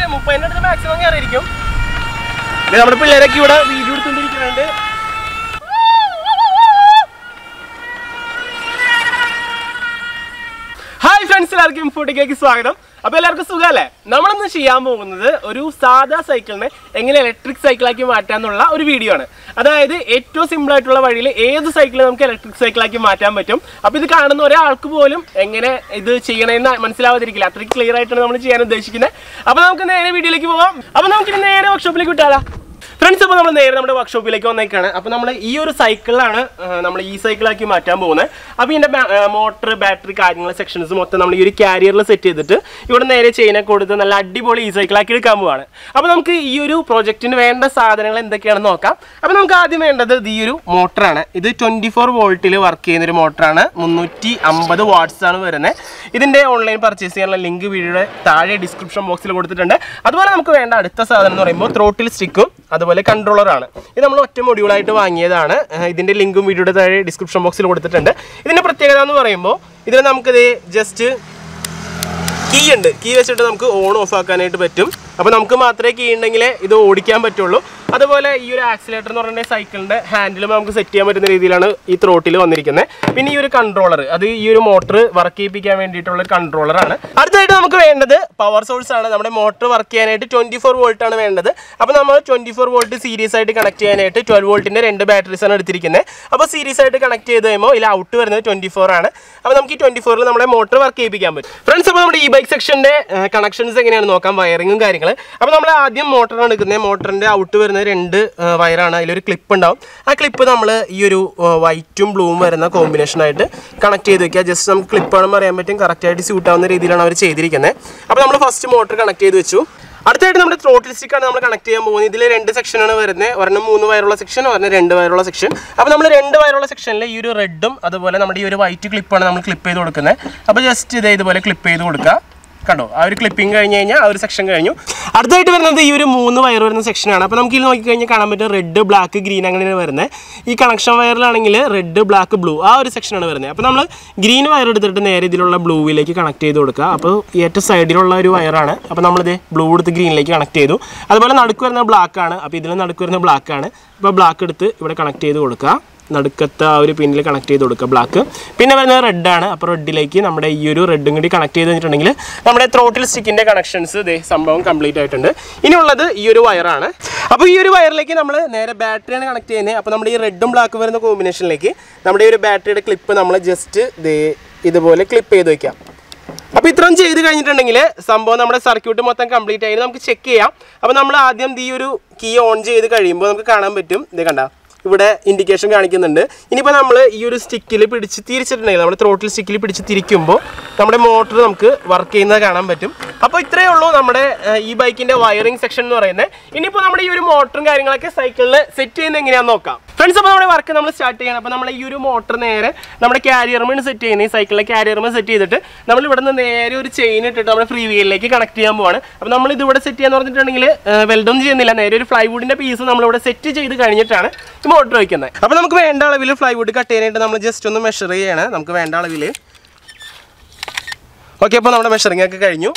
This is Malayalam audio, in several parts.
മുപ്പതിൻ്റെ അടുത്ത് മാക്സിമം കയറിയിരിക്കും ഇത് നമ്മുടെ പിള്ളേരൊക്കെ ഇവിടെ വീഡിയോ എടുത്തുകൊണ്ടിരിക്കുന്നുണ്ട് ഹായ് ഫ്രണ്ട്സ് എല്ലാവർക്കും ഫുഡിലേക്ക് സ്വാഗതം അപ്പോൾ എല്ലാവർക്കും സുഖമല്ലേ നമ്മളിന്ന് ചെയ്യാൻ പോകുന്നത് ഒരു സാധാ സൈക്കിളിനെ എങ്ങനെ ഇലക്ട്രിക് സൈക്കിളാക്കി മാറ്റാന്നുള്ള ഒരു വീഡിയോ ആണ് അതായത് ഏറ്റവും സിമ്പിൾ ആയിട്ടുള്ള വഴിയിൽ ഏത് സൈക്കിൾ നമുക്ക് ഇലക്ട്രിക് സൈക്കിളാക്കി മാറ്റാൻ പറ്റും അപ്പോൾ ഇത് കാണുന്ന ഒരാൾക്ക് പോലും എങ്ങനെ ഇത് ചെയ്യണമെന്ന് മനസ്സിലാവാതിരിക്കില്ല അത്രയ്ക്ക് ക്ലിയർ ആയിട്ടാണ് നമ്മൾ ചെയ്യാൻ ഉദ്ദേശിക്കുന്നത് അപ്പോൾ നമുക്ക് നേരെ വീഡിയോയിലേക്ക് പോകാം അപ്പോൾ നമുക്ക് നേരെ വർക്ക്ഷോപ്പിലേക്ക് വിട്ടാലോ ഫ്രണ്ട്സ് അപ്പോൾ നമ്മൾ നേരെ നമ്മുടെ വർക്ക്ഷോപ്പിലേക്ക് വന്നേക്കാണ് അപ്പോൾ നമ്മൾ ഈ ഒരു സൈക്കിളാണ് നമ്മൾ ഈ സൈക്കിളാക്കി മാറ്റാൻ പോകുന്നത് അപ്പോൾ ഇതിൻ്റെ മോട്ടർ ബാറ്ററി കാര്യങ്ങൾ സെക്ഷൻസ് മൊത്തം നമ്മൾ ഈ ഒരു ക്യാരിയറിൽ സെറ്റ് ചെയ്തിട്ട് ഇവിടെ നേരെ ചെയിനൊക്കെ കൊടുത്ത് നല്ല അടിപൊളി ഈ സൈക്കിളാക്കി എടുക്കാൻ പോവാണ് അപ്പോൾ നമുക്ക് ഈ ഒരു പ്രോജക്റ്റിന് വേണ്ട സാധനങ്ങൾ എന്തൊക്കെയാണെന്ന് നോക്കാം അപ്പോൾ നമുക്ക് ആദ്യം വേണ്ടത് ഇത് ഈ ഒരു മോട്ടറാണ് ഇത് ട്വൻറ്റി ഫോർ വോൾട്ടിൽ വർക്ക് ചെയ്യുന്ന ഒരു മോട്ടറാണ് മുന്നൂറ്റി അമ്പത് വാട്ട്സ് ആണ് വരുന്നത് ഇതിൻ്റെ ഓൺലൈൻ പർച്ചേസ് ചെയ്യാനുള്ള ലിങ്ക് വീഡിയോയുടെ താഴെ ഡിസ്ക്രിപ്ഷൻ ബോക്സിൽ കൊടുത്തിട്ടുണ്ട് അതുപോലെ നമുക്ക് വേണ്ട അടുത്ത സാധനം എന്ന് പറയുമ്പോൾ ത്രോട്ടിൽ സ്റ്റിക്കും അതുപോലെ കൺട്രോളറാണ് ഇത് നമ്മൾ ഒറ്റ മൊഡ്യൂളായിട്ട് വാങ്ങിയതാണ് ഏഹ് ഇതിന്റെ ലിങ്കും വീഡിയോയുടെ താഴെ ഡിസ്ക്രിപ്ഷൻ ബോക്സിൽ കൊടുത്തിട്ടുണ്ട് ഇതിന്റെ പ്രത്യേകത എന്ന് പറയുമ്പോൾ ഇതിൽ നമുക്കിത് ജസ്റ്റ് കീ ഉണ്ട് കീ വെച്ചിട്ട് നമുക്ക് ഓൺ ഓഫ് ആക്കാനായിട്ട് പറ്റും അപ്പോൾ നമുക്ക് മാത്രമേ കീ ഉണ്ടെങ്കിലേ ഇത് ഓടിക്കാൻ പറ്റുള്ളൂ അതുപോലെ ഈ ഒരു ആക്സിലേറ്റർ എന്ന് പറഞ്ഞ സൈക്കിളിന്റെ ഹാൻഡിലും നമുക്ക് സെറ്റ് ചെയ്യാൻ പറ്റുന്ന രീതിയിലാണ് ഈ ത്രോട്ടിൽ വന്നിരിക്കുന്നത് പിന്നെ ഈ ഒരു കൺട്രോളർ അത് ഈ ഒരു മോട്ടർ വർക്ക് ചെയ്യിപ്പിക്കാൻ വേണ്ടിയിട്ടുള്ള ഒരു കൺട്രോളറാണ് അടുത്തായിട്ട് നമുക്ക് വേണ്ടത് പവർ സോഴ്സ് ആണ് നമ്മുടെ മോട്ടർ വർക്ക് ചെയ്യാനായിട്ട് ട്വന്റി ഫോർ വോൾട്ട് ആണ് വേണ്ടത് അപ്പോൾ നമ്മൾ ട്വന്റി ഫോർ വോൾട്ട് സീരീസ് ആയിട്ട് കണക്ട് ചെയ്യാനായിട്ട് ട്വൽവ് വോൾട്ടിന്റെ രണ്ട് ബാറ്ററീസ് ആണ് എടുത്തിരിക്കുന്നത് അപ്പോൾ സീരീസ് ആയിട്ട് കണക്ട് ചെയ്ത് കഴിയുമ്പോൾ ഇതിൽ ഔട്ട് വരുന്നത് ട്വന്റി ഫോർ ആണ് അപ്പോൾ നമുക്ക് ഈ ട്വന്റി ഫോറിൽ നമ്മുടെ മോട്ടർ വർക്ക് ചെയ്യിപ്പിക്കാൻ പറ്റും ഫ്രണ്ട്സ് അപ്പോൾ നമ്മുടെ ഈ ബൈക്ക് സെക്ഷന്റെ കണക്ഷൻസ് എങ്ങനെയാണ് നോക്കാം വയറിങ്ങും കാര്യങ്ങൾ അപ്പോൾ നമ്മൾ ആദ്യം മോട്ടറാണ് എടുക്കുന്നത് മോട്ടറിന്റെ ഔട്ട് വരുന്നത് രണ്ട് വയറാണ് അതിലൊരു ക്ലിപ്പ് ഉണ്ടാവും ആ ക്ലിപ്പ് നമ്മൾ ഈ ഒരു വൈറ്റും ബ്ലൂവും വരുന്ന കോമ്പിനേഷൻ ആയിട്ട് കണക്ട് ചെയ്ത് വെക്കുക ജസ്റ്റ് നമുക്ക് ക്ലിപ്പ് ആണെന്ന് അറിയാൻ പറ്റും കറക്റ്റ് ആയിട്ട് സ്യൂട്ട് ആവുന്ന രീതിയിലാണ് അവർ ചെയ്തിരിക്കുന്നത് അപ്പോൾ നമ്മൾ ഫസ്റ്റ് മോട്ടർ കണക്ട് ചെയ്ത് വെച്ചു അടുത്തായിട്ട് നമ്മുടെ ത്രോട്ടിൽ സ്റ്റിക്കാണ് നമ്മൾ കണക്ട് ചെയ്യാൻ പോകുന്നത് ഇതിൽ രണ്ട് സെക്ഷനാണ് വരുന്നത് ഒരെണ്ണം മൂന്ന് വയറുള്ള സെക്ഷൻ ഒരെണ്ണം രണ്ട് വയറുള്ള സെക്ഷൻ അപ്പോൾ നമ്മൾ രണ്ട് വയറുള്ള സെക്ഷനിൽ ഈ ഒരു റെഡും അതുപോലെ നമ്മുടെ ഈ ഒരു വൈറ്റ് ക്ലിപ്പാണ് നമ്മൾ ക്ലിപ്പ് ചെയ്ത് കൊടുക്കുന്നത് അപ്പോൾ ജസ്റ്റ് ഇതേ ഇതുപോലെ ക്ലിപ്പ് ചെയ്ത് കൊടുക്കുക കണ്ടോ ആ ഒരു ക്ലിപ്പിംഗ് കഴിഞ്ഞ് കഴിഞ്ഞാൽ ആ ഒരു സെക്ഷൻ കഴിഞ്ഞു അടുത്തായിട്ട് വരുന്നത് ഈ ഒരു മൂന്ന് വയർ വരുന്ന സെക്ഷനാണ് അപ്പോൾ നമുക്ക് ഇതിൽ നോക്കിക്കഴിഞ്ഞാൽ കാണാൻ പറ്റും റെഡ് ബ്ലാക്ക് ഗ്രീൻ അങ്ങനെയാണ് വരുന്നത് ഈ കണക്ഷൻ വയറിലാണെങ്കിൽ റെഡ് ബ്ലാക്ക് ബ്ലൂ ആ ഒരു സെക്ഷനാണ് വരുന്നത് അപ്പോൾ നമ്മൾ ഗ്രീൻ വയർ എടുത്തിട്ട് നേരെ ഇതിലുള്ള ബ്ലൂവിലേക്ക് കണക്ട് ചെയ്ത് കൊടുക്കുക അപ്പോൾ ഏറ്റവും സൈഡിലുള്ള ഒരു വയറാണ് അപ്പോൾ നമ്മളിത് ബ്ലൂ എടുത്ത് ഗ്രീനിലേക്ക് കണക്ട് ചെയ്തു അതുപോലെ നടുക്ക് വരുന്ന ബ്ലാക്ക് ആണ് അപ്പോൾ ഇതിൽ നടുക്ക് വരുന്ന ബ്ലാക്ക് ആണ് അപ്പോൾ ബ്ലാക്ക് എടുത്ത് ഇവിടെ കണക്ട് ചെയ്ത് കൊടുക്കുക നടുക്കത്തെ ആ ഒരു പിന്നിൽ കണക്ട് ചെയ്ത് കൊടുക്കുക ബ്ലാക്ക് പിന്നെ വരുന്നത് റെഡ് ആണ് അപ്പോൾ റെഡിലേക്ക് നമ്മുടെ ഈ ഒരു റെഡും കൂടി കണക്ട് ചെയ്ത് കഴിഞ്ഞിട്ടുണ്ടെങ്കിൽ നമ്മുടെ ത്രോട്ടിൽ സ്റ്റിക്കിൻ്റെ കണക്ഷൻസ് ഇതേ സംഭവം കംപ്ലീറ്റ് ആയിട്ടുണ്ട് ഇനിയുള്ളത് ഈ ഒരു വയറാണ് അപ്പോൾ ഈ ഒരു വയറിലേക്ക് നമ്മൾ നേരെ ബാറ്ററിയാണ് കണക്ട് ചെയ്യുന്നത് അപ്പോൾ നമ്മുടെ ഈ റെഡും ബ്ലാക്കും വരുന്ന കോമ്പിനേഷനിലേക്ക് നമ്മുടെ ഈ ഒരു ബാറ്ററിയുടെ ക്ലിപ്പ് നമ്മൾ ജസ്റ്റ് ദേ ഇതുപോലെ ക്ലിപ്പ് ചെയ്ത് വയ്ക്കാം അപ്പോൾ ഇത്രയും ചെയ്ത് കഴിഞ്ഞിട്ടുണ്ടെങ്കിൽ സംഭവം നമ്മുടെ സർക്യൂട്ട് മൊത്തം കംപ്ലീറ്റ് ആയി നമുക്ക് ചെക്ക് ചെയ്യാം അപ്പോൾ നമ്മൾ ആദ്യം ഈ ഒരു കീ ഓൺ ചെയ്ത് കഴിയുമ്പോൾ നമുക്ക് കാണാൻ പറ്റും ഇത് കണ്ട ഇവിടെ ഇൻഡിക്കേഷൻ കാണിക്കുന്നുണ്ട് ഇനിയിപ്പോൾ നമ്മൾ ഈ ഒരു സ്റ്റിക്കിൽ പിടിച്ച് തിരിച്ചിട്ടുണ്ടെങ്കിൽ നമ്മുടെ ത്രോട്ടിൽ സ്റ്റിക്കിൽ പിടിച്ച് തിരിക്കുമ്പോൾ നമ്മുടെ മോട്ടർ നമുക്ക് വർക്ക് ചെയ്യുന്നത് കാണാൻ പറ്റും അപ്പോൾ ഇത്രയേ ഉള്ളൂ നമ്മുടെ ഏഹ്, ഈ ബൈക്കിൻ്റെ വയറിംഗ് സെക്ഷൻ എന്ന് പറയുന്നത് ഇനിയിപ്പോൾ നമ്മുടെ ഈ ഒരു മോട്ടറും കാര്യങ്ങളൊക്കെ സൈക്കിളിൽ സെറ്റ് ചെയ്യുന്നത് എങ്ങനെയാണെന്ന് നോക്കാം ഫ്രണ്ട്സ് അപ്പോൾ നമ്മുടെ വർക്ക് നമ്മൾ സ്റ്റാർട്ട് ചെയ്യണം അപ്പോൾ നമ്മൾ ഈ ഒരു മോട്ടർ നേരെ നമ്മുടെ ക്യാരിയർമേണ് സെറ്റ് ചെയ്യുന്നത് ഈ സൈക്കിളിലെ ക്യാരിയർമേ സെറ്റ് ചെയ്തിട്ട് നമ്മൾ ഇവിടെ നിന്ന് നേരെ ഒരു ചെയിൻ ഇട്ടിട്ട് നമ്മുടെ ഫ്രീ വീലിലേക്ക് കണക്ട് ചെയ്യാൻ പോവാണ് അപ്പോൾ നമ്മൾ ഇത് ഇവിടെ സെറ്റ് ചെയ്യാന്ന് പറഞ്ഞിട്ടുണ്ടെങ്കിൽ വെൽഡൊന്നും ചെയ്യുന്നില്ല നേരെ ഒരു ഫ്ലൈവുഡിൻ്റെ പീസ് നമ്മളിവിടെ സെറ്റ് ചെയ്ത് കഴിഞ്ഞിട്ടാണ് ഈ മോട്ടർ വയ്ക്കുന്നത് അപ്പോൾ നമുക്ക് വേണ്ട അളവിൽ ഫ്ലൈവുഡ് കട്ട് ചെയ്യാനായിട്ട് നമ്മൾ ജസ്റ്റ് ഒന്ന് മെഷർ ചെയ്യണം നമുക്ക് വേണ്ട അളവിൽ ഓക്കെ അപ്പോൾ നമ്മുടെ മെഷറിംഗ് ഒക്കെ കഴിഞ്ഞു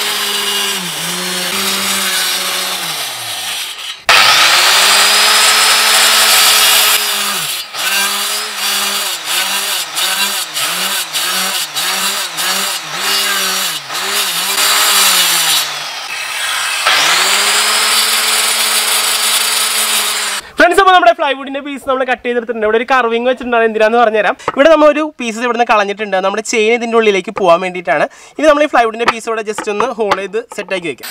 ഫ്രണ്ട്സ് അപ്പോൾ നമ്മുടെ ഫ്ലൈവുഡിന്റെ പീസ് നമ്മൾ കട്ട് ചെയ്തെടുത്തിട്ടുണ്ട് ഇവിടെ ഒരു കർവിങ് വെച്ചിട്ടുണ്ട് എന്തിനാന്ന് പറഞ്ഞുതരാം ഇവിടെ നമ്മൾ ഒരു പീസ് ഇവിടുന്ന് കളഞ്ഞിട്ടുണ്ട് നമ്മുടെ ചെയിൻ ഇതിൻ്റെ ഉള്ളിലേക്ക് പോകാൻ വേണ്ടിയിട്ടാണ് ഇനി നമ്മൾ ഈ ഫ്ലൈവുഡിന്റെ പീസ് ഇവിടെ ജസ്റ്റ് ഒന്ന് ഹോൾ ചെയ്ത് സെറ്റാക്കി വെക്കാം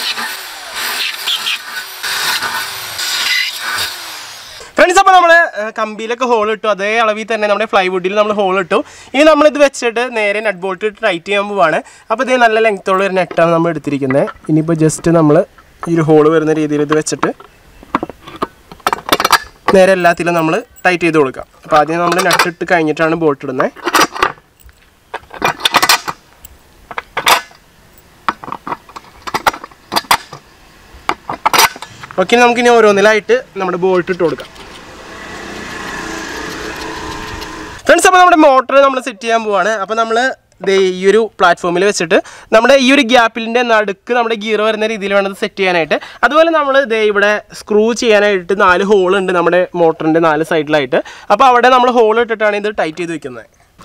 ഫ്രണ്ട്സ് അപ്പോൾ നമ്മൾ കമ്പിയിലൊക്കെ ഹോൾ ഇട്ടു അതേ അളവിൽ തന്നെ നമ്മുടെ ഫ്ലൈവുഡിൽ നമ്മൾ ഹോൾ ഇട്ടു ഇനി നമ്മളിത് വെച്ചിട്ട് നേരെ നട്ട് ബോൾട്ട് ഇട്ട് ടൈറ്റ് ചെയ്യാൻ പോവാണ് അപ്പോൾ ഇത് നല്ല ലെങ്ത്തുള്ള ഒരു നെറ്റാണ് നമ്മൾ എടുത്തിരിക്കുന്നത് ഇനിയിപ്പോൾ ജസ്റ്റ് നമ്മൾ ഈ ഒരു ഹോൾ വരുന്ന രീതിയിൽ ഇത് വെച്ചിട്ട് നേരെ എല്ലാത്തിലും നമ്മൾ ടൈറ്റ് ചെയ്ത് കൊടുക്കാം അപ്പോൾ ആദ്യം നമ്മൾ നട്ടിട്ട് കഴിഞ്ഞിട്ടാണ് ബോട്ട് ഇടുന്നത് ഓക്കെ നമുക്കിനി ഓരോന്നിലായിട്ട് നമ്മുടെ ബോൾട്ട് ഇട്ട് കൊടുക്കാം ഫ്രണ്ട്സ് അപ്പോൾ നമ്മുടെ മോട്ടർ നമ്മൾ സെറ്റ് ചെയ്യാൻ പോവാണ് അപ്പോൾ നമ്മൾ ദേ ഈ ഒരു പ്ലാറ്റ്ഫോമിൽ വെച്ചിട്ട് നമ്മുടെ ഈ ഒരു ഗ്യാപ്പിൻ്റെ നടുക്ക് നമ്മുടെ ഗിയർ വരുന്ന രീതിയിൽ വേണം ഇത് സെറ്റ് ചെയ്യാനായിട്ട് അതുപോലെ നമ്മൾ ദേ ഇവിടെ സ്ക്രൂ ചെയ്യാനായിട്ട് നാല് ഹോൾ ഉണ്ട് നമ്മുടെ മോട്ടറിൻ്റെ നാല് സൈഡിലായിട്ട് അപ്പോൾ അവിടെ നമ്മൾ ഹോൾ ഇട്ടിട്ടാണ് ഇത് ടൈറ്റ് ചെയ്ത് വെക്കുന്നത്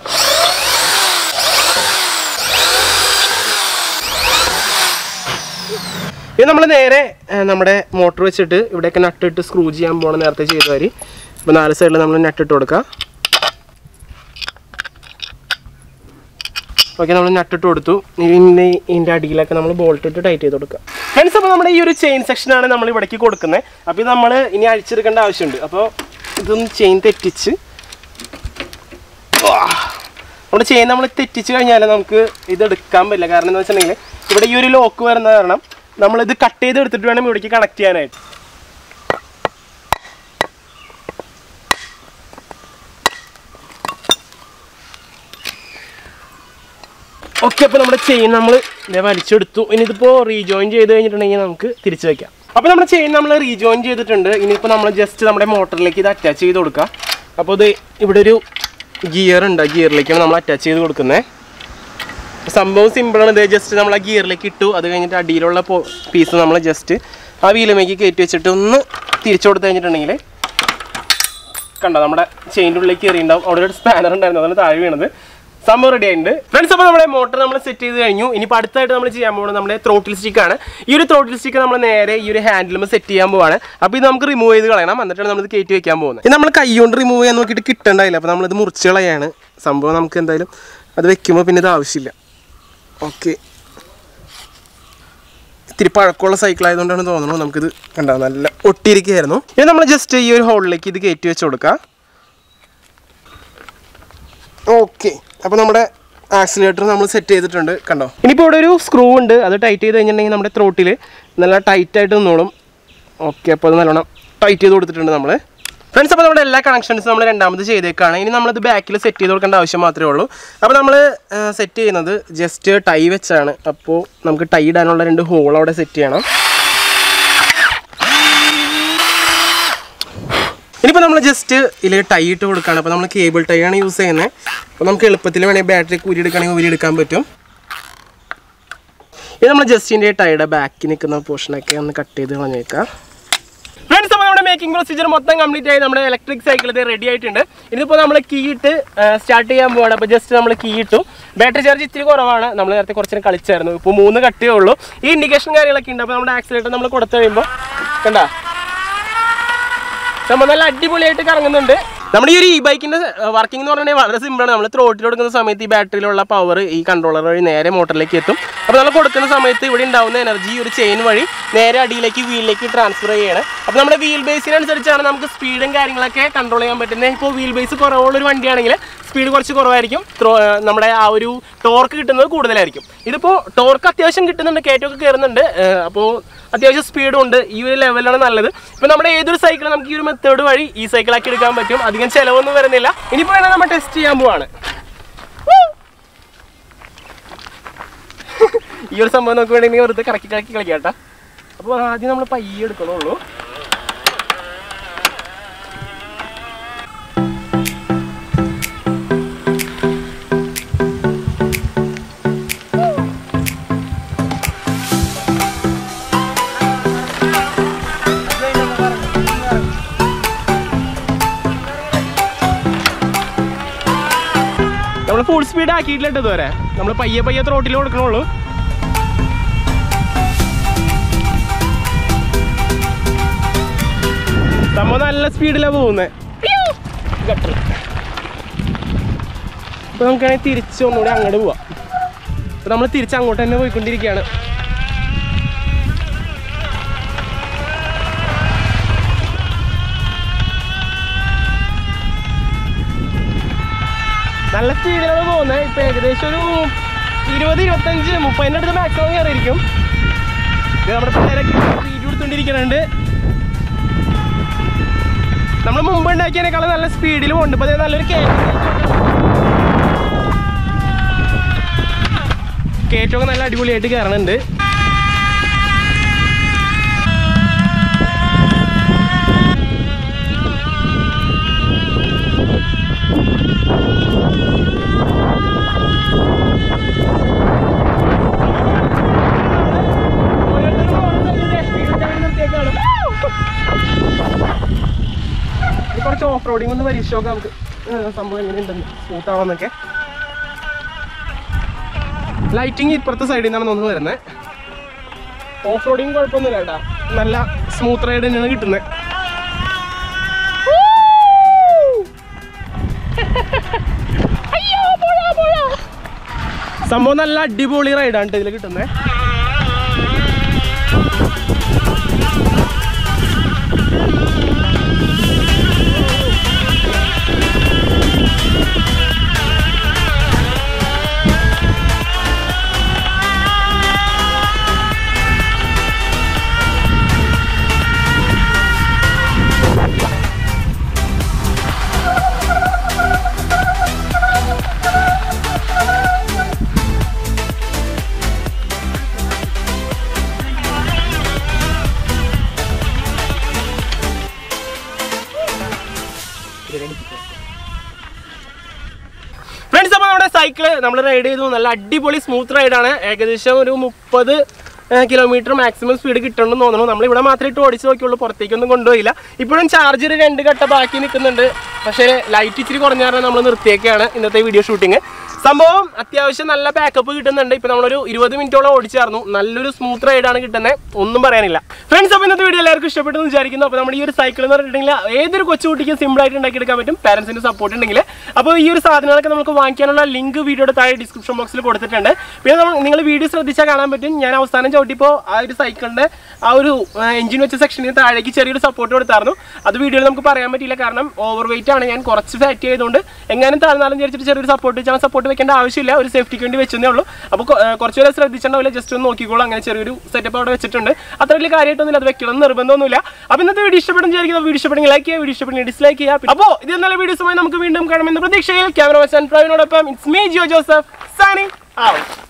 ഇത് നമ്മൾ നേരെ ഏ, നമ്മുടെ മോട്ടർ വെച്ചിട്ട് ഇവിടെയൊക്കെ നട്ടിട്ട് സ്ക്രൂ ചെയ്യാൻ പോകണം നേരത്തെ ചെയ്ത വരി ഇപ്പോൾ നാല് സൈഡിൽ നമ്മൾ നട്ടിട്ട് കൊടുക്കുക ഓക്കെ നമ്മൾ നട്ടിട്ട് കൊടുത്തു ഇനി ഇതിൻ്റെ അടിയിലൊക്കെ നമ്മൾ ബോൾട്ട് ഇട്ട് ടൈറ്റ് ചെയ്ത് കൊടുക്കുക ഫ്രണ്ട്സ് അപ്പോൾ നമ്മുടെ ഈ ഒരു ചെയിൻ സെക്ഷനാണ് നമ്മൾ ഇവിടേക്ക് കൊടുക്കുന്നത് അപ്പോൾ ഇത് നമ്മൾ ഇനി അഴിച്ചെടുക്കേണ്ട ആവശ്യമുണ്ട് അപ്പോൾ ഇതൊന്ന് ചെയിൻ തെറ്റിച്ച് വാ. നമ്മുടെ ചെയിൻ നമ്മൾ തെറ്റിച്ച് കഴിഞ്ഞാൽ നമുക്ക് ഇത് എടുക്കാൻ പറ്റില്ല കാരണം എന്താ വെച്ചിട്ടുണ്ടെങ്കിൽ ഇവിടെ ഈ ഒരു ലോക്ക് വരുന്ന കാരണം നമ്മളിത് കട്ട് ചെയ്ത് എടുത്തിട്ട് വേണം ഇവിടേക്ക് കണക്ട് ചെയ്യാനായിട്ട് ഓക്കെ അപ്പോൾ നമ്മുടെ ചെയിൻ നമ്മൾ വലിച്ചെടുത്തു ഇനി ഇതിപ്പോൾ റീജോയിൻ ചെയ്ത് കഴിഞ്ഞിട്ടുണ്ടെങ്കിൽ നമുക്ക് തിരിച്ചു വെക്കാം അപ്പോൾ നമ്മുടെ ചെയിൻ നമ്മൾ റീജോയിൻ ചെയ്തിട്ടുണ്ട് ഇനിയിപ്പോൾ നമ്മൾ ജസ്റ്റ് നമ്മുടെ മോട്ടറിലേക്ക് ഇത് അറ്റാച്ച് ചെയ്ത് കൊടുക്കാം അപ്പോൾ ഇത് ഇവിടെ ഒരു ഗിയർ ഉണ്ട് ഗിയറിലേക്കാണ് നമ്മൾ അറ്റാച്ച് ചെയ്ത് കൊടുക്കുന്നത് സംഭവം സിമ്പിളാണ് ഇത് ജസ്റ്റ് നമ്മൾ ആ ഗിയറിലേക്ക് ഇട്ടു അത് കഴിഞ്ഞിട്ട് അടിയിലുള്ള പീസ് നമ്മൾ ജസ്റ്റ് ആ വീലുമേക്ക് കയറ്റി വെച്ചിട്ട് ഒന്ന് തിരിച്ചു കൊടുത്തു കഴിഞ്ഞിട്ടുണ്ടെങ്കിൽ കണ്ടോ നമ്മുടെ ചെയിൻ്റെ ഉള്ളിലേക്ക് കയറിയിട്ടുണ്ടാവും അവിടെ ഒരു സ്പാനർ ഉണ്ടായിരുന്നു അതാണ് താഴെ വീണത് സംഭവം റെഡി ആയിട്ടുണ്ട് ഫ്രണ്ട്സ് അപ്പോൾ നമ്മുടെ മോട്ടർ നമ്മൾ സെറ്റ് ചെയ്ത് കഴിഞ്ഞു ഇനിയിപ്പോൾ അടുത്തായിട്ട് നമ്മൾ ചെയ്യാൻ പോകുന്നത് നമ്മുടെ ത്രോട്ടിൽ സ്റ്റിക്കാണ് ഈ ഒരു ത്രോട്ടിൽ സ്റ്റിക്ക് നമ്മൾ നേരെ ഈ ഒരു ഹാൻഡിലും സെറ്റ് ചെയ്യാൻ പോവാണ് അപ്പോൾ ഇത് നമുക്ക് റിമൂവ് ചെയ്ത് കളയണം എന്നിട്ടാണ് നമ്മൾ ഇത് കയറ്റി വെക്കാൻ പോകുന്നത് ഇത് നമ്മൾ കൈ കൊണ്ട് റിമൂവ് ചെയ്യാൻ നോക്കിയിട്ട് കിട്ടണ്ടായില്ല അപ്പോൾ നമ്മളിത് മുറിച്ച് കളയാണ് സംഭവം നമുക്ക് എന്തായാലും അത് വെക്കുമ്പോൾ പിന്നെ ഇത് ആവശ്യമില്ല ഓക്കെ ഇത്തിരി പഴക്കമുള്ള സൈക്കിൾ ആയതുകൊണ്ടാണ് തോന്നുന്നു നമുക്കിത് കണ്ട നല്ല ഒട്ടിയിരിക്കുകയായിരുന്നു ഇനി നമ്മൾ ജസ്റ്റ് ഈ ഒരു ഹോളിലേക്ക് ഇത് കയറ്റി വെച്ച് കൊടുക്കാം ഓക്കെ അപ്പോൾ നമ്മുടെ ആക്സിലേറ്റർ നമ്മൾ സെറ്റ് ചെയ്തിട്ടുണ്ട് കണ്ടോ ഇനിയിപ്പോൾ ഇവിടെ ഒരു സ്ക്രൂ ഉണ്ട് അത് ടൈറ്റ് ചെയ്ത് കഴിഞ്ഞിട്ടുണ്ടെങ്കിൽ നമ്മുടെ ത്രോട്ടിൽ നല്ല ടൈറ്റ് ആയിട്ട് നിന്നോളും ഓക്കെ അപ്പോൾ അത് നല്ലോണം ടൈറ്റ് ചെയ്ത് കൊടുത്തിട്ടുണ്ട് നമ്മൾ ഫ്രണ്ട്സ് അപ്പോൾ നമ്മുടെ എല്ലാ കണക്ഷൻസും നമ്മൾ രണ്ടാമത് ചെയ്തേക്കാണ് ഇനി നമ്മളത് ബാക്കിൽ സെറ്റ് ചെയ്ത് കൊടുക്കേണ്ട ആവശ്യം മാത്രമേ ഉള്ളൂ അപ്പോൾ നമ്മൾ സെറ്റ് ചെയ്യുന്നത് ജസ്റ്റ് ടൈ വെച്ചാണ് അപ്പോൾ നമുക്ക് ടൈ ഇടാനുള്ള രണ്ട് ഹോൾ അവിടെ സെറ്റ് ചെയ്യണം ഇനിയിപ്പോൾ നമ്മൾ ജസ്റ്റ് ഇതിൽ ടൈ ഇട്ട് കൊടുക്കുകയാണ് അപ്പോൾ നമ്മൾ കേബിൾ ടൈ ആണ് യൂസ് ചെയ്യുന്നത് അപ്പോൾ നമുക്ക് എളുപ്പത്തിൽ വേണമെങ്കിൽ ബാറ്ററി ഊരി എടുക്കുകയാണെങ്കിൽ ഊരി എടുക്കാൻ പറ്റും ഇത് നമ്മൾ ജസ്റ്റിൻ്റെ ടൈയുടെ ബാക്കിൽ നിൽക്കുന്ന പോർഷനൊക്കെ ഒന്ന് കട്ട് ചെയ്ത് കളഞ്ഞേക്കാം ഫ്രണ്ട്സ് അപ്പോൾ നമ്മുടെ മേക്കിംഗ് പ്രൊസീജിയർ മൊത്തം കംപ്ലീറ്റ് ആയി നമ്മുടെ ഇലക്ട്രിക് സൈക്കിൾ ഇത് റെഡി ആയിട്ടുണ്ട് ഇതിപ്പോൾ നമ്മൾ കീ ഇട്ട് സ്റ്റാർട്ട് ചെയ്യാൻ പോവാണ് അപ്പോൾ ജസ്റ്റ് നമ്മൾ കീ ഇട്ടു ബാറ്ററി ചാർജ് ഇത്തിരി കുറവാണ് നമ്മൾ നേരത്തെ കുറച്ച് നേരം കളിച്ചായിരുന്നു ഇപ്പോൾ മൂന്ന് കട്ടേ ഉള്ളൂ ഈ ഇൻഡിക്കേഷൻ കാര്യങ്ങളൊക്കെ ഉണ്ട് അപ്പോൾ നമ്മുടെ ആക്സിലേറ്റർ നമ്മൾ കൊടുത്തു കഴിയുമ്പോൾ കണ്ടാ നമ്മൾ നല്ല അടിപൊളിയായിട്ട് കറങ്ങുന്നുണ്ട് നമ്മുടെ ഈ ഒരു ഇ ബൈക്കിന്റെ വർക്കിംഗ് എന്ന് പറഞ്ഞാൽ വളരെ സിമ്പിളാണ് നമ്മൾ ത്രോട്ടിൽ കൊടുക്കുന്ന സമയത്ത് ഈ ബാറ്ററിയിലുള്ള പവർ ഈ കൺട്രോളർ വഴി നേരെ മോട്ടറിലേക്ക് എത്തും അപ്പോൾ നമ്മൾ കൊടുക്കുന്ന സമയത്ത് ഇവിടെ ഉണ്ടാവുന്ന എനർജി ഒരു ചെയിൻ വഴി നേരെ അടിയിലേക്ക് വീലിലേക്ക് ട്രാൻസ്ഫർ ചെയ്യാണ് അപ്പോൾ നമ്മുടെ വീൽ ബേസിനനുസരിച്ചാണ് നമുക്ക് സ്പീഡും കാര്യങ്ങളൊക്കെ കൺട്രോൾ ചെയ്യാൻ പറ്റുന്നത് ഇപ്പോൾ വീൽ ബേസ് കുറവുള്ള ഒരു വണ്ടിയാണെങ്കിൽ സ്പീഡ് കുറച്ച് കുറവായിരിക്കും ത്രോ- ആ, നമ്മുടെ ആ ഒരു ടോർക്ക് കിട്ടുന്നത് കൂടുതലായിരിക്കും ഇതിപ്പോൾ ടോർക്ക് അത്യാവശ്യം കിട്ടുന്നുണ്ട് കയറ്റമൊക്കെ കയറുന്നുണ്ട് അപ്പോൾ അത്യാവശ്യം സ്പീഡും ഉണ്ട് ഈ ഒരു ലെവലാണ് നല്ലത് ഇപ്പൊ നമ്മുടെ ഏതൊരു സൈക്കിൾ നമുക്ക് ഈ ഒരു മെത്തേഡ് വഴി ഈ സൈക്കിൾ ആക്കി എടുക്കാൻ പറ്റും അധികം ചിലവൊന്നും വരുന്നില്ല ഇനിയിപ്പോ വേണം നമ്മൾ ടെസ്റ്റ് ചെയ്യാൻ പോവാണ് Woo! ഈ ഒരു സംഭവം നമുക്ക് വേണമെങ്കിൽ വെറുതെ കറക്കി കറക്കി കളിക്കാം കേട്ടാ അപ്പോൾ ആദ്യം നമ്മൾ പയ്യെ എടുക്കണുള്ളൂ നമ്മൾ ഫുൾ സ്പീഡ് ആക്കിയിട്ടില്ല കേട്ടോ ഇതുവരെ നമ്മൾ പയ്യെ പയ്യെ ത്രോട്ടിൽ കൊടുക്കണുള്ളൂ സംഭവം നല്ല സ്പീഡിലാണ് പോകുന്നത് ഇപ്പൊ നമുക്കാണെങ്കിൽ തിരിച്ച് ഒന്നുകൂടി അങ്ങോട്ട് പോവാം ഇപ്പൊ നമ്മൾ തിരിച്ച് അങ്ങോട്ട് തന്നെ പോയിക്കൊണ്ടിരിക്കുകയാണ് നല്ല സ്പീഡിലാണ് പോകുന്നത് ഇപ്പൊ ഏകദേശം ഒരു ഇരുപത് ഇരുപത്തഞ്ച് മുപ്പതിൻ്റെ അടുത്ത് മാക്സിമം കയറിയിരിക്കും ഇത് നമ്മുടെ പിള്ളേരൊക്കെ വീഡിയോ എടുത്തോണ്ടിരിക്കുന്നുണ്ട് നമ്മൾ മുമ്പ് ഉണ്ടാക്കിയതിനേക്കാളും നല്ല സ്പീഡിൽ പോകുന്നുണ്ട് ഇപ്പൊ ദേ നല്ലൊരു കയറ്റമൊക്കെ നല്ല അടിപൊളിയായിട്ട് കയറണുണ്ട് റോഡിംഗ് ഒന്ന് പരീക്ഷ നോക്കാം നമുക്ക് ഏഹ് സംഭവം എങ്ങനെയുണ്ടെന്ന് സ്മൂത്ത് ആവാന്നൊക്കെ ലൈറ്റിംഗ് ഇപ്പുറത്തെ സൈഡിൽ നിന്നാണ് ഒന്ന് വരുന്നത് ഓഫ് റോഡിങ് കുഴപ്പമൊന്നുമില്ല കേട്ടാ നല്ല സ്മൂത്ത് റൈഡ് തന്നെയാണ് കിട്ടുന്നത് സംഭവം നല്ല അടിപൊളി റൈഡാണ് കേട്ടോ ഇതിൽ കിട്ടുന്നത് ഫ്രണ്ട്സ് അപ്പോൾ നമ്മുടെ സൈക്കിള് നമ്മൾ റൈഡ് ചെയ്തു നല്ല അടിപൊളി സ്മൂത്ത് റൈഡാണ് ഏകദേശം ഒരു മുപ്പത് കിലോമീറ്റർ മാക്സിമം സ്പീഡ് കിട്ടണമെന്ന് തോന്നുന്നു നമ്മൾ ഇവിടെ മാത്രമേ ഇട്ട് ഓടിച്ച് നോക്കിയുള്ളൂ പുറത്തേക്കൊന്നും കൊണ്ടുപോയില്ല ഇപ്പോഴും ചാർജർ രണ്ട് ഘട്ട ബാക്കി നിൽക്കുന്നുണ്ട് പക്ഷേ ലൈറ്റ് ഇച്ചിരി കുറഞ്ഞ കാരണം നമ്മൾ നിർത്തിയേക്കാണ് ഇന്നത്തെ വീഡിയോ ഷൂട്ടിങ് സംഭവം അത്യാവശ്യം നല്ല ബാക്കപ്പ് കിട്ടുന്നുണ്ട് ഇപ്പൊ നമ്മളൊരു ഇരുപത് മിനിറ്റോളം ഓടിച്ചായിരുന്നു നല്ലൊരു സ്മൂത്ത് റൈഡാണ് കിട്ടുന്നത് ഒന്നും പറയാനില്ല ഫ്രണ്ട്സ് അപ്പോൾ ഇന്നത്തെ വീഡിയോ എല്ലാവർക്കും ഇഷ്ടപ്പെട്ടെന്ന് വിചാരിക്കുന്നു അപ്പോൾ നമ്മുടെ ഈ ഒരു സൈക്കിൾ എന്ന് പറഞ്ഞിട്ടുണ്ടെങ്കിൽ ഏതൊരു കൊച്ചുകുട്ടിക്കും സിമ്പിൾ ആയിട്ട് ഉണ്ടാക്കിയെടുക്കാൻ പറ്റും പാരൻസിന്റെ സപ്പോർട്ട് ഉണ്ടെങ്കിൽ അപ്പോൾ ഈ ഒരു സാധനങ്ങളൊക്കെ നമുക്ക് വാങ്ങിക്കാനുള്ള ലിങ്ക് വീഡിയോയുടെ താഴെ ഡിസ്ക്രിപ്ഷൻ ബോക്സിൽ കൊടുത്തിട്ടുണ്ട് പിന്നെ നമ്മൾ നിങ്ങൾ വീഡിയോ ശ്രദ്ധിച്ചാൽ കാണാൻ പറ്റും ഞാൻ അവസാനം ചവിട്ടിപ്പോൾ ആ ഒരു സൈക്കിളിന്റെ ആ ഒരു എഞ്ചിൻ വെച്ച സെക്ഷനിൽ താഴേക്ക് ചെറിയൊരു സപ്പോർട്ട് കൊടുത്തായിരുന്നു അത് വീഡിയോയിൽ നമുക്ക് പറയാൻ പറ്റിയില്ല കാരണം ഓവർ വെയിറ്റ് ആണ് ഞാൻ കുറച്ച് ഫാറ്റ് ചെയ്തുകൊണ്ട് എങ്ങാനും താഴ്ന്നാലും വിചാരിച്ചിട്ട് ചെറിയൊരു സപ്പോർട്ട് വെച്ചാൽ സപ്പോർട്ട് വെക്കേണ്ട ആവശ്യമില്ല ഒരു സേഫ്റ്റിക്ക് വേണ്ടി വെച്ചതേ ഉള്ളൂ അപ്പോൾ കുറച്ച് പേരെ ശ്രദ്ധിച്ചിട്ടുണ്ടാവില്ല ജസ്റ്റ് ഒന്ന് നോക്കിക്കോളൂ അങ്ങനെ ചെറിയൊരു സെറ്റപ്പ് അവിടെ വെച്ചിട്ടുണ്ട് അത്ര വലിയ കാര്യമായിട്ടൊന്നുമില്ല അത് വെക്കണം എന്ന് നിർബന്ധമൊന്നുമില്ല അപ്പോൾ ഇന്നത്തെ വീഡിയോ ഇഷ്ടപ്പെടുന്ന വിചാരിക്കുന്നത് വീഡിയോ ഇഷ്ടപ്പെടുന്ന ലൈക്ക് ചെയ്യുക വീഡിയോ ഇഷ്ടപ്പെടുന്ന ഡിസ്ലൈക്ക് ചെയ്യുക അപ്പോൾ ഇത് നല്ല വീഡിയോസുമായി നമുക്ക് വീണ്ടും കാണുമെന്ന പ്രതീക്ഷയിൽ ക്യാമറ പ്രവീണോടൊപ്പം it's me Jio Joseph signing out